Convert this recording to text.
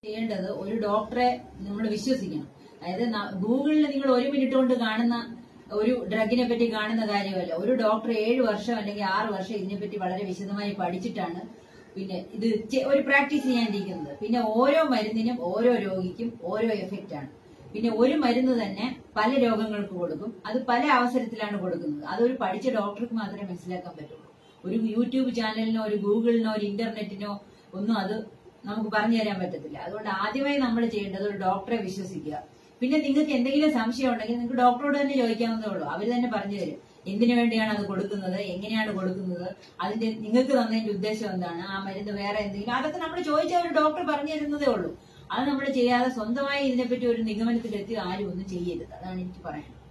ചെയ്യേണ്ടത് ഒരു ഡോക്ടറെ നമ്മൾ വിശ്വസിക്കണം അതായത് ന- ഗൂഗിളിൽ നിങ്ങൾ ഒരു മിനിറ്റ് കൊണ്ട് കാണുന്ന ഒരു ഡ്രഗിനെ പറ്റി കാണുന്ന കാര്യമല്ല ഒരു ഡോക്ടർ ഏഴ് വർഷം അല്ലെങ്കിൽ ആറ് വർഷം ഇതിനെപ്പറ്റി വളരെ വിശദമായി പഠിച്ചിട്ടാണ് പിന്നെ ഇത് ചെ- ഒരു പ്രാക്ടീസ് ചെയ്യാനിരിക്കുന്നത് പിന്നെ ഓരോ മരുന്നിനും ഓരോ രോഗിക്കും ഓരോ എഫക്റ്റ് ആണ് പിന്നെ ഒരു മരുന്ന് തന്നെ പല രോഗങ്ങൾക്ക് കൊടുക്കും അത് പല അവസരത്തിലാണ് കൊടുക്കുന്നത് അതൊരു പഠിച്ച ഡോക്ടർക്ക് മാത്രമേ മനസ്സിലാക്കാൻ പറ്റുള്ളൂ ഒരു യൂട്യൂബ് ചാനലിനോ ഒരു ഗൂഗിളിനോ ഒരു ഇന്റർനെറ്റിനോ ഒന്നും അത് നമുക്ക് പറഞ്ഞു തരാൻ പറ്റത്തില്ല അതുകൊണ്ട് ആദ്യമായി നമ്മൾ ചെയ്യേണ്ടത് ഒരു ഡോക്ടറെ വിശ്വസിക്കുക പിന്നെ നിങ്ങൾക്ക് എന്തെങ്കിലും സംശയം ഉണ്ടെങ്കിൽ നിങ്ങൾക്ക് ഡോക്ടറോട് തന്നെ ചോദിക്കാവുന്നതേ ഉള്ളൂ അവർ തന്നെ പറഞ്ഞു തരും എന്തിനു വേണ്ടിയാണ് അത് കൊടുക്കുന്നത് എങ്ങനെയാണ് കൊടുക്കുന്നത് അതിന്റെ നിങ്ങൾക്ക് തന്നതിന്റെ ഉദ്ദേശം എന്താണ് ആ മരുന്ന് വേറെ എന്തെങ്കിലും അതൊക്കെ നമ്മൾ ചോദിച്ചാൽ ഒരു ഡോക്ടർ പറഞ്ഞു തരുന്നതേ ഉള്ളൂ അത് നമ്മൾ ചെയ്യാതെ സ്വന്തമായി ഇതിനെപ്പറ്റി ഒരു നിഗമനത്തിലെത്തി ആരും ഒന്നും ചെയ്യരുത് അതാണ് എനിക്ക് പറയാനുള്ളത്